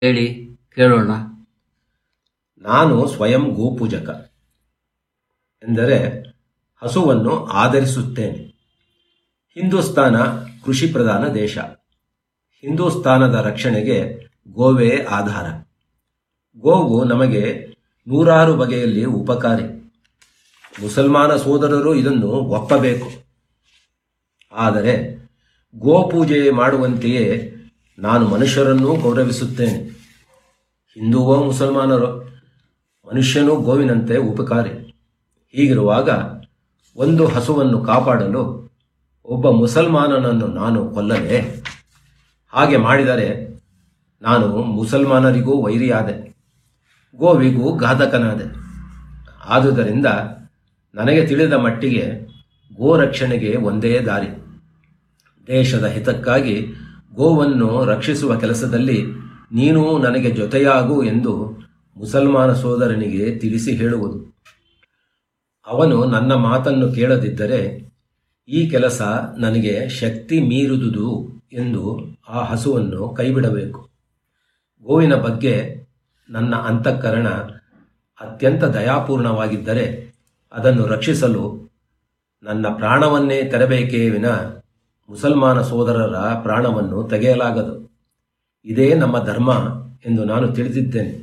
ಹೇಳಿ ಕೇಳೋಣ ನಾನು ಸ್ವಯಂ ಗೋಪೂಜಕ ಎಂದರೆ ಹಸುವನ್ನು ಆಧರಿಸುತ್ತೇನೆ ಹಿಂದೂಸ್ತಾನ ಕೃಷಿ ಪ್ರಧಾನ ದೇಶ ಹಿಂದೂಸ್ತಾನದ ರಕ್ಷಣೆಗೆ ಗೋವೇ ಆಧಾರ ಗೋವು ನಮಗೆ ನೂರಾರು ಬಗೆಯಲ್ಲಿ ಉಪಕಾರಿ ಮುಸಲ್ಮಾನ ಸೋದರರು ಇದನ್ನು ಒಪ್ಪಬೇಕು ಆದರೆ ಗೋಪೂಜೆ ಮಾಡುವಂತೆಯೇ ನಾನು ಮನುಷ್ಯರನ್ನೂ ಗೌರವಿಸುತ್ತೇನೆ ಹಿಂದೂವೋ ಮುಸಲ್ಮಾನರೋ ಮನುಷ್ಯನೂ ಗೋವಿನಂತೆ ಉಪಕಾರಿ ಹೀಗಿರುವಾಗ ಒಂದು ಹಸುವನ್ನು ಕಾಪಾಡಲು ಒಬ್ಬ ಮುಸಲ್ಮಾನನನ್ನು ನಾನು ಕೊಲ್ಲಲೇ ಹಾಗೆ ಮಾಡಿದರೆ ನಾನು ಮುಸಲ್ಮಾನರಿಗೂ ವೈರಿಯಾದೆ ಗೋವಿಗೂ ಘಾತಕನಾದೆ ಆದುದರಿಂದ ನನಗೆ ತಿಳಿದ ಮಟ್ಟಿಗೆ ಗೋರಕ್ಷಣೆಗೆ ಒಂದೇ ದಾರಿ ದೇಶದ ಹಿತಕ್ಕಾಗಿ ಗೋವನ್ನು ರಕ್ಷಿಸುವ ಕೆಲಸದಲ್ಲಿ ನೀನು ನನಗೆ ಜೊತೆಯಾಗು ಎಂದು ಮುಸಲ್ಮಾನ ಸೋದರನಿಗೆ ತಿಳಿಸಿ ಹೇಳುವುದು ಅವನು ನನ್ನ ಮಾತನ್ನು ಕೇಳದಿದ್ದರೆ ಈ ಕೆಲಸ ನನಗೆ ಶಕ್ತಿ ಮೀರುದುದು ಎಂದು ಆ ಹಸುವನ್ನು ಕೈಬಿಡಬೇಕು ಗೋವಿನ ಬಗ್ಗೆ ನನ್ನ ಅಂತಃಕರಣ ಅತ್ಯಂತ ದಯಾಪೂರ್ಣವಾಗಿದ್ದರೆ ಅದನ್ನು ರಕ್ಷಿಸಲು ನನ್ನ ಪ್ರಾಣವನ್ನೇ ತೆರಬೇಕೇ ವಿನ ಮುಸಲ್ಮಾನ ಸೋದರರ ಪ್ರಾಣವನ್ನು ತೆಗೆಯಲಾಗದು ಇದೇ ನಮ್ಮ ಧರ್ಮ ಎಂದು ನಾನು ತಿಳಿದಿದ್ದೇನೆ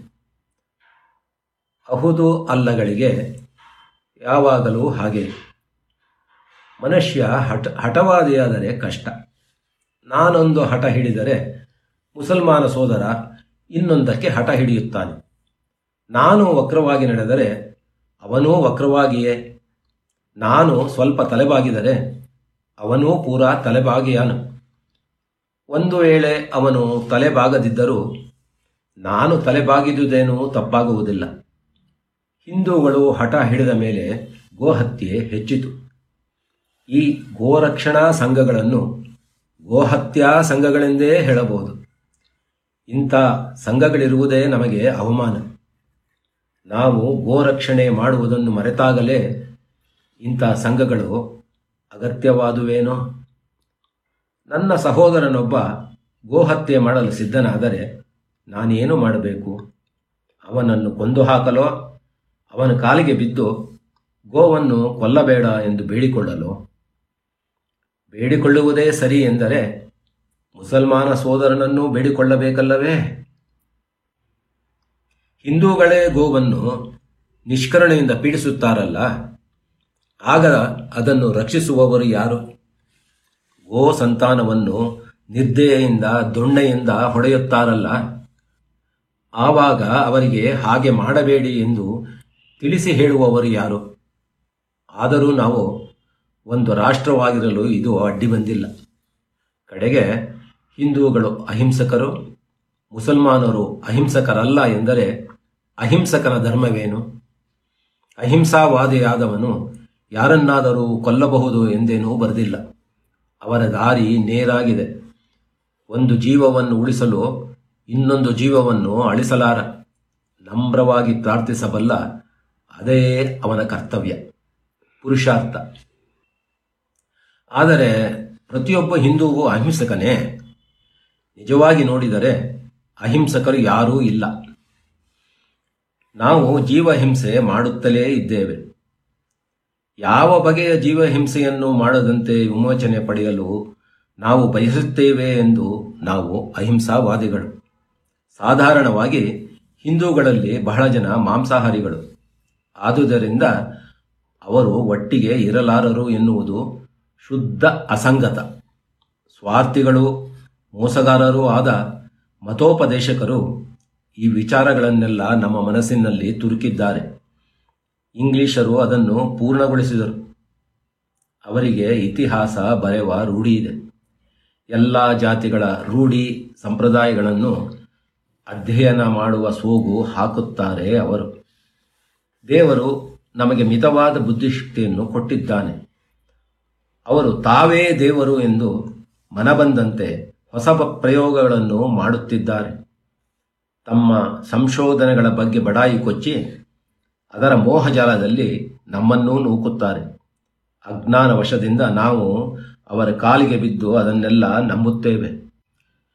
ಅಹುದು ಅಲ್ಲಗಳಿಗೆ ಯಾವಾಗಲೂ ಹಾಗೆ ಮನುಷ್ಯ ಹಠ ಹಠವಾದಿಯಾದರೆ ಕಷ್ಟ ನಾನೊಂದು ಹಠ ಹಿಡಿದರೆ ಮುಸಲ್ಮಾನ ಸೋದರ ಇನ್ನೊಂದಕ್ಕೆ ಹಠ ಹಿಡಿಯುತ್ತಾನೆ ನಾನು ವಕ್ರವಾಗಿ ನಡೆದರೆ ಅವನೂ ವಕ್ರವಾಗಿಯೇ ನಾನು ಸ್ವಲ್ಪ ತಲೆಬಾಗಿದರೆ ಅವನೂ ಪೂರಾ ತಲೆಬಾಗಿಯಾನು ಒಂದು ವೇಳೆ ಅವನು ತಲೆಬಾಗದಿದ್ದರೂ ನಾನು ತಲೆಬಾಗಿದುದೇನೂ ತಪ್ಪಾಗುವುದಿಲ್ಲ ಹಿಂದೂಗಳು ಹಠ ಹಿಡಿದ ಮೇಲೆ ಗೋಹತ್ಯೆ ಹೆಚ್ಚಿತು ಈ ಗೋರಕ್ಷಣಾ ಸಂಘಗಳನ್ನು ಗೋಹತ್ಯಾ ಸಂಘಗಳೆಂದೇ ಹೇಳಬಹುದು ಇಂಥ ಸಂಘಗಳಿರುವುದೇ ನಮಗೆ ಅವಮಾನ ನಾವು ಗೋರಕ್ಷಣೆ ಮಾಡುವುದನ್ನು ಮರೆತಾಗಲೇ ಇಂಥ ಸಂಘಗಳು ಅಗತ್ಯವಾದುವೇನೋ ನನ್ನ ಸಹೋದರನೊಬ್ಬ ಗೋಹತ್ಯೆ ಮಾಡಲು ಸಿದ್ಧನಾದರೆ ನಾನೇನು ಮಾಡಬೇಕು ಅವನನ್ನು ಕೊಂದು ಹಾಕಲೋ ಅವನ ಕಾಲಿಗೆ ಬಿದ್ದು ಗೋವನ್ನು ಕೊಲ್ಲಬೇಡ ಎಂದು ಬೇಡಿಕೊಳ್ಳಲು ಬೇಡಿಕೊಳ್ಳುವುದೇ ಸರಿ ಎಂದರೆ ಮುಸಲ್ಮಾನ ಸೋದರನನ್ನು ಬೇಡಿಕೊಳ್ಳಬೇಕಲ್ಲವೇ ಹಿಂದೂಗಳೇ ಗೋವನ್ನು ನಿಷ್ಕರಣೆಯಿಂದ ಪೀಡಿಸುತ್ತಾರಲ್ಲ ಆಗ ಅದನ್ನು ರಕ್ಷಿಸುವವರು ಯಾರು ಗೋ ಸಂತಾನವನ್ನು ನಿರ್ದಯೆಯಿಂದ ದೊಣ್ಣೆಯಿಂದ ಹೊಡೆಯುತ್ತಾರಲ್ಲ ಆವಾಗ ಅವರಿಗೆ ಹಾಗೆ ಮಾಡಬೇಡಿ ಎಂದು ತಿಳಿಸಿ ಹೇಳುವವರು ಯಾರು ಆದರೂ ನಾವು ಒಂದು ರಾಷ್ಟ್ರವಾಗಿರಲು ಇದು ಅಡ್ಡಿ ಬಂದಿಲ್ಲ ಕಡೆಗೆ ಹಿಂದೂಗಳು ಅಹಿಂಸಕರು ಮುಸಲ್ಮಾನರು ಅಹಿಂಸಕರಲ್ಲ ಎಂದರೆ ಅಹಿಂಸಕನ ಧರ್ಮವೇನು ಅಹಿಂಸಾವಾದಿಯಾದವನು ಯಾರನ್ನಾದರೂ ಕೊಲ್ಲಬಹುದು ಎಂದೇನೂ ಬರೆದಿಲ್ಲ ಅವರ ದಾರಿ ನೇರಾಗಿದೆ ಒಂದು ಜೀವವನ್ನು ಉಳಿಸಲು ಇನ್ನೊಂದು ಜೀವವನ್ನು ಅಳಿಸಲಾರ ನಮ್ರವಾಗಿ ಪ್ರಾರ್ಥಿಸಬಲ್ಲ ಅದೇ ಅವನ ಕರ್ತವ್ಯ ಪುರುಷಾರ್ಥ ಆದರೆ ಪ್ರತಿಯೊಬ್ಬ ಹಿಂದೂವು ಅಹಿಂಸಕನೇ ನಿಜವಾಗಿ ನೋಡಿದರೆ ಅಹಿಂಸಕರು ಯಾರೂ ಇಲ್ಲ ನಾವು ಜೀವಹಿಂಸೆ ಮಾಡುತ್ತಲೇ ಇದ್ದೇವೆ ಯಾವ ಬಗೆಯ ಜೀವಹಿಂಸೆಯನ್ನು ಮಾಡದಂತೆ ವಿಮೋಚನೆ ಪಡೆಯಲು ನಾವು ಬಯಸುತ್ತೇವೆ ಎಂದು ನಾವು ಅಹಿಂಸಾವಾದಿಗಳು ಸಾಧಾರಣವಾಗಿ ಹಿಂದೂಗಳಲ್ಲಿ ಬಹಳ ಜನ ಮಾಂಸಾಹಾರಿಗಳು ಆದುದರಿಂದ ಅವರು ಒಟ್ಟಿಗೆ ಇರಲಾರರು ಎನ್ನುವುದು ಶುದ್ಧ ಅಸಂಗತ ಸ್ವಾರ್ಥಿಗಳು ಮೋಸಗಾರರೂ ಆದ ಮತೋಪದೇಶಕರು ಈ ವಿಚಾರಗಳನ್ನೆಲ್ಲ ನಮ್ಮ ಮನಸ್ಸಿನಲ್ಲಿ ತುರುಕಿದ್ದಾರೆ ಇಂಗ್ಲಿಷರು ಅದನ್ನು ಪೂರ್ಣಗೊಳಿಸಿದರು ಅವರಿಗೆ ಇತಿಹಾಸ ಬರೆಯುವ ರೂಢಿ ಇದೆ ಎಲ್ಲ ಜಾತಿಗಳ ರೂಢಿ ಸಂಪ್ರದಾಯಗಳನ್ನು ಅಧ್ಯಯನ ಮಾಡುವ ಸೋಗು ಹಾಕುತ್ತಾರೆ ಅವರು ದೇವರು ನಮಗೆ ಮಿತವಾದ ಬುದ್ಧಿಶಕ್ತಿಯನ್ನು ಕೊಟ್ಟಿದ್ದಾನೆ ಅವರು ತಾವೇ ದೇವರು ಎಂದು ಮನಬಂದಂತೆ ಹೊಸ ಪ್ರಯೋಗಗಳನ್ನು ಮಾಡುತ್ತಿದ್ದಾರೆ ತಮ್ಮ ಸಂಶೋಧನೆಗಳ ಬಗ್ಗೆ ಬಡಾಯಿ ಕೊಚ್ಚಿ ಅದರ ಮೋಹಜಾಲದಲ್ಲಿ ನಮ್ಮನ್ನೂ ನೂಕುತ್ತಾರೆ ಅಜ್ಞಾನ ವಶದಿಂದ ನಾವು ಅವರ ಕಾಲಿಗೆ ಬಿದ್ದು ಅದನ್ನೆಲ್ಲ ನಂಬುತ್ತೇವೆ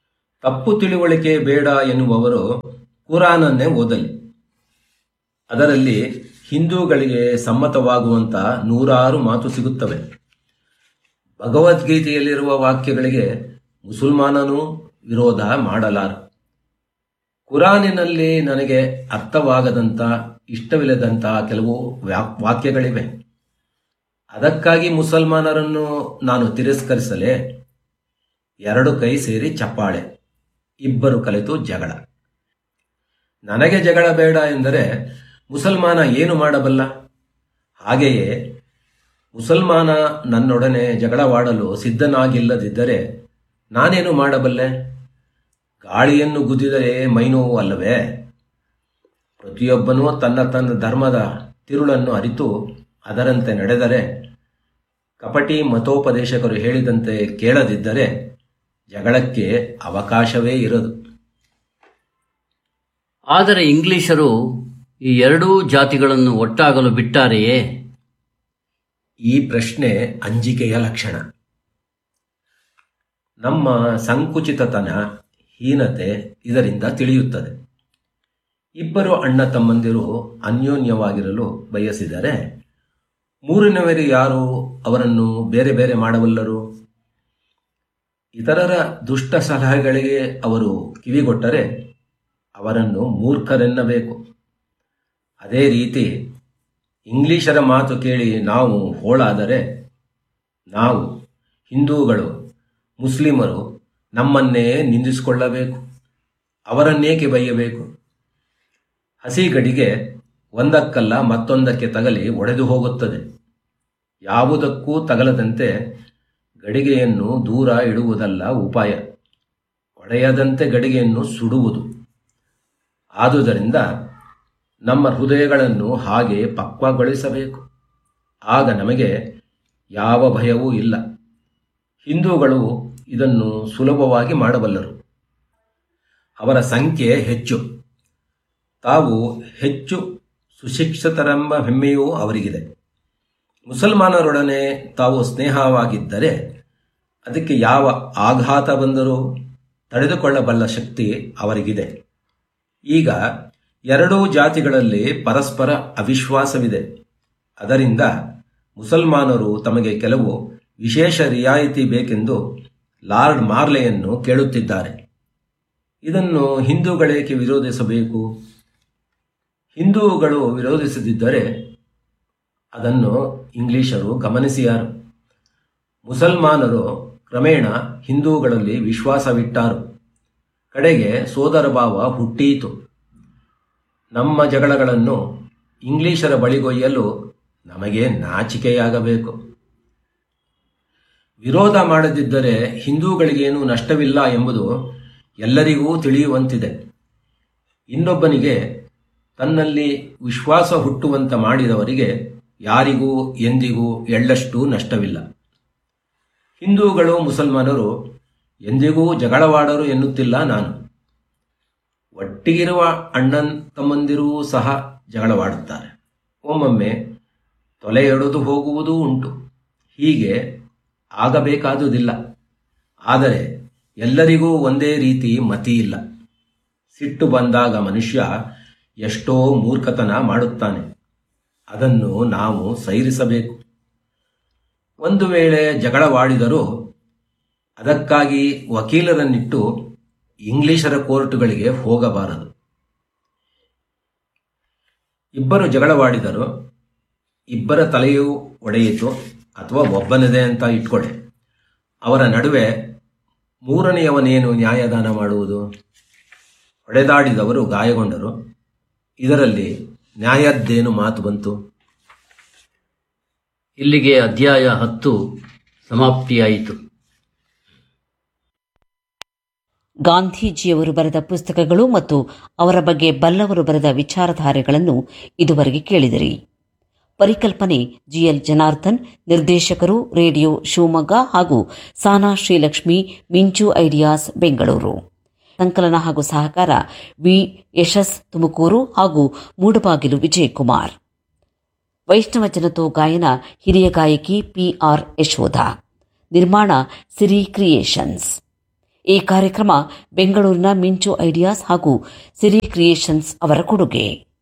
ತಪ್ಪು ತಿಳುವಳಿಕೆ ಬೇಡ ಎನ್ನುವವರು ಕುರಾನನ್ನೇ ಓದಲಿ ಅದರಲ್ಲಿ ಹಿಂದೂಗಳಿಗೆ ಸಮ್ಮತವಾಗುವಂತ ನೂರಾರು ಮಾತು ಸಿಗುತ್ತವೆ ಭಗವದ್ಗೀತೆಯಲ್ಲಿರುವ ವಾಕ್ಯಗಳಿಗೆ ಮುಸಲ್ಮಾನನು ವಿರೋಧ ಮಾಡಲಾರ ಕುರಾನಿನಲ್ಲಿ ನನಗೆ ಅರ್ಥವಾಗದಂತ ಇಷ್ಟವಿಲ್ಲದಂತ ಕೆಲವು ವ್ಯಾ- ವಾಕ್ಯಗಳಿವೆ ಅದಕ್ಕಾಗಿ ಮುಸಲ್ಮಾನರನ್ನು ನಾನು ತಿರಸ್ಕರಿಸಲೇ ಎರಡು ಕೈ ಸೇರಿ ಚಪ್ಪಾಳೆ ಇಬ್ಬರು ಕಲಿತು ಜಗಳ ನನಗೆ ಜಗಳ ಬೇಡ ಎಂದರೆ ಮುಸಲ್ಮಾನ ಏನು ಮಾಡಬಲ್ಲ ಹಾಗೆಯೇ ಮುಸಲ್ಮಾನ ನನ್ನೊಡನೆ ಜಗಳವಾಡಲು ಸಿದ್ಧನಾಗಿಲ್ಲದಿದ್ದರೆ ನಾನೇನು ಮಾಡಬಲ್ಲೆ ಗಾಳಿಯನ್ನು ಗುದ್ದಿದರೆ ಮೈನೋವು ಅಲ್ಲವೇ ಪ್ರತಿಯೊಬ್ಬನೂ ತನ್ನ ತನ್ನ ಧರ್ಮದ ತಿರುಳನ್ನು ಅರಿತು ಅದರಂತೆ ನಡೆದರೆ ಕಪಟಿ ಮತೋಪದೇಶಕರು ಹೇಳಿದಂತೆ ಕೇಳದಿದ್ದರೆ ಜಗಳಕ್ಕೆ ಅವಕಾಶವೇ ಇರದು ಆದರೆ ಇಂಗ್ಲಿಷರು ಈ ಎರಡೂ ಜಾತಿಗಳನ್ನು ಒಟ್ಟಾಗಲು ಬಿಟ್ಟಾರೆಯೇ ಈ ಪ್ರಶ್ನೆ ಅಂಜಿಕೆಯ ಲಕ್ಷಣ ನಮ್ಮ ಸಂಕುಚಿತತನ ಹೀನತೆ ಇದರಿಂದ ತಿಳಿಯುತ್ತದೆ ಇಬ್ಬರು ಅಣ್ಣ ತಮ್ಮಂದಿರು ಅನ್ಯೋನ್ಯವಾಗಿರಲು ಬಯಸಿದರೆ ಮೂರನೆಯವರು ಯಾರು ಅವರನ್ನು ಬೇರೆ ಬೇರೆ ಮಾಡಬಲ್ಲರು ಇತರರ ದುಷ್ಟ ಸಲಹೆಗಳಿಗೆ ಅವರು ಕಿವಿಗೊಟ್ಟರೆ ಅವರನ್ನು ಮೂರ್ಖರೆನ್ನಬೇಕು ಅದೇ ರೀತಿ ಇಂಗ್ಲಿಷರ ಮಾತು ಕೇಳಿ ನಾವು ಹೋಳಾದರೆ ನಾವು ಹಿಂದೂಗಳು ಮುಸ್ಲಿಮರು ನಮ್ಮನ್ನೇ ನಿಂದಿಸಿಕೊಳ್ಳಬೇಕು ಅವರನ್ನೇಕೆ ಬೈಯಬೇಕು ಹಸಿ ಗಡಿಗೆ ಒಂದಕ್ಕಲ್ಲ ಮತ್ತೊಂದಕ್ಕೆ ತಗಲಿ ಒಡೆದು ಹೋಗುತ್ತದೆ ಯಾವುದಕ್ಕೂ ತಗಲದಂತೆ ಗಡಿಗೆಯನ್ನು ದೂರ ಇಡುವುದಲ್ಲ ಉಪಾಯ ಒಡೆಯದಂತೆ ಗಡಿಗೆಯನ್ನು ಸುಡುವುದು ಆದುದರಿಂದ ನಮ್ಮ ಹೃದಯಗಳನ್ನು ಹಾಗೆ ಪಕ್ವಗೊಳಿಸಬೇಕು ಆಗ ನಮಗೆ ಯಾವ ಭಯವೂ ಇಲ್ಲ ಹಿಂದೂಗಳು ಇದನ್ನು ಸುಲಭವಾಗಿ ಮಾಡಬಲ್ಲರು ಅವರ ಸಂಖ್ಯೆ ಹೆಚ್ಚು ತಾವು ಹೆಚ್ಚು ಸುಶಿಕ್ಷಿತರೆಂಬ ಹೆಮ್ಮೆಯೂ ಅವರಿಗಿದೆ ಮುಸಲ್ಮಾನರೊಡನೆ ತಾವು ಸ್ನೇಹವಾಗಿದ್ದರೆ ಅದಕ್ಕೆ ಯಾವ ಆಘಾತ ಬಂದರೂ ತಡೆದುಕೊಳ್ಳಬಲ್ಲ ಶಕ್ತಿ ಅವರಿಗಿದೆ ಈಗ ಎರಡೂ ಜಾತಿಗಳಲ್ಲಿ ಪರಸ್ಪರ ಅವಿಶ್ವಾಸವಿದೆ ಅದರಿಂದ ಮುಸಲ್ಮಾನರು ತಮಗೆ ಕೆಲವು ವಿಶೇಷ ರಿಯಾಯಿತಿ ಬೇಕೆಂದು ಲಾರ್ಡ್ ಮಾರ್ಲೆಯನ್ನು ಕೇಳುತ್ತಿದ್ದಾರೆ ಇದನ್ನು ಹಿಂದೂಗಳೇಕೆ ವಿರೋಧಿಸಬೇಕು ಹಿಂದೂಗಳು ವಿರೋಧಿಸದಿದ್ದರೆ ಅದನ್ನು ಇಂಗ್ಲಿಷರು ಗಮನಿಸಿಯಾರು ಮುಸಲ್ಮಾನರು ಕ್ರಮೇಣ ಹಿಂದೂಗಳಲ್ಲಿ ವಿಶ್ವಾಸವಿಟ್ಟಾರು ಕಡೆಗೆ ಸೋದರ ಭಾವ ಹುಟ್ಟೀತು ನಮ್ಮ ಜಗಳಗಳನ್ನು ಇಂಗ್ಲಿಷರ ಬಳಿಗೊಯ್ಯಲು ನಮಗೆ ನಾಚಿಕೆಯಾಗಬೇಕು ವಿರೋಧ ಮಾಡದಿದ್ದರೆ ಹಿಂದೂಗಳಿಗೇನು ನಷ್ಟವಿಲ್ಲ ಎಂಬುದು ಎಲ್ಲರಿಗೂ ತಿಳಿಯುವಂತಿದೆ ಇನ್ನೊಬ್ಬನಿಗೆ ತನ್ನಲ್ಲಿ ವಿಶ್ವಾಸ ಹುಟ್ಟುವಂತ ಮಾಡಿದವರಿಗೆ ಯಾರಿಗೂ ಎಂದಿಗೂ ಎಳ್ಳಷ್ಟು ನಷ್ಟವಿಲ್ಲ ಹಿಂದೂಗಳು ಮುಸಲ್ಮಾನರು ಎಂದಿಗೂ ಜಗಳವಾಡರು ಎನ್ನುತ್ತಿಲ್ಲ ನಾನು ಒಟ್ಟಿಗಿರುವ ಅಣ್ಣನ್ ತಮ್ಮಂದಿರೂ ಸಹ ಜಗಳವಾಡುತ್ತಾರೆ ಒಮ್ಮೊಮ್ಮೆ ತೊಲೆಯೊಡೆದು ಹೋಗುವುದೂ ಉಂಟು ಹೀಗೆ ಆಗಬೇಕಾದುದಿಲ್ಲ ಆದರೆ ಎಲ್ಲರಿಗೂ ಒಂದೇ ರೀತಿ ಮತಿ ಇಲ್ಲ ಸಿಟ್ಟು ಬಂದಾಗ ಮನುಷ್ಯ ಎಷ್ಟೋ ಮೂರ್ಖತನ ಮಾಡುತ್ತಾನೆ ಅದನ್ನು ನಾವು ಸೈರಿಸಬೇಕು ಒಂದು ವೇಳೆ ಜಗಳವಾಡಿದರೂ ಅದಕ್ಕಾಗಿ ವಕೀಲರನ್ನಿಟ್ಟು ಇಂಗ್ಲಿಷರ ಕೋರ್ಟುಗಳಿಗೆ ಹೋಗಬಾರದು ಇಬ್ಬರು ಜಗಳವಾಡಿದರು ಇಬ್ಬರ ತಲೆಯೂ ಒಡೆಯಿತು ಅಥವಾ ಒಬ್ಬನದೇ ಅಂತ ಇಟ್ಕೊಳ್ಳಿ ಅವರ ನಡುವೆ ಮೂರನೆಯವನೇನು ನ್ಯಾಯದಾನ ಮಾಡುವುದು ಹೊಡೆದಾಡಿದವರು ಗಾಯಗೊಂಡರು ಇದರಲ್ಲಿ ನ್ಯಾಯದ್ದೇನು ಮಾತು ಬಂತು ಇಲ್ಲಿಗೆ ಅಧ್ಯಾಯ ಹತ್ತು ಸಮಾಪ್ತಿಯಾಯಿತು ಗಾಂಧೀಜಿಯವರು ಬರೆದ ಪುಸ್ತಕಗಳು ಮತ್ತು ಅವರ ಬಗ್ಗೆ ಬಲ್ಲವರು ಬರೆದ ವಿಚಾರಧಾರೆಗಳನ್ನು ಇದುವರೆಗೆ ಕೇಳಿದಿರಿ ಪರಿಕಲ್ಪನೆ ಜಿಎಲ್ ಜನಾರ್ದನ್ ನಿರ್ದೇಶಕರು ರೇಡಿಯೋ ಶಿವಮೊಗ್ಗ ಹಾಗೂ ಸಾನಾ ಶ್ರೀಲಕ್ಷ್ಮಿ ಮಿಂಚು ಐಡಿಯಾಸ್ ಬೆಂಗಳೂರು ಸಂಕಲನ ಹಾಗೂ ಸಹಕಾರ ವಿ ಯಶಸ್ ತುಮಕೂರು ಹಾಗೂ ಮೂಡಬಾಗಿಲು ವಿಜಯಕುಮಾರ್ ವೈಷ್ಣವ ಜನತೋ ಗಾಯನ ಹಿರಿಯ ಗಾಯಕಿ ಪಿಆರ್ ಯಶೋಧ ನಿರ್ಮಾಣ ಸಿರಿ ಕ್ರಿಯೇಷನ್ಸ್ ಈ ಕಾರ್ಯಕ್ರಮ ಬೆಂಗಳೂರಿನ ಮಿಂಚು ಐಡಿಯಾಸ್ ಹಾಗೂ ಸಿರಿ ಕ್ರಿಯೇಷನ್ಸ್ ಅವರ ಕೊಡುಗೆ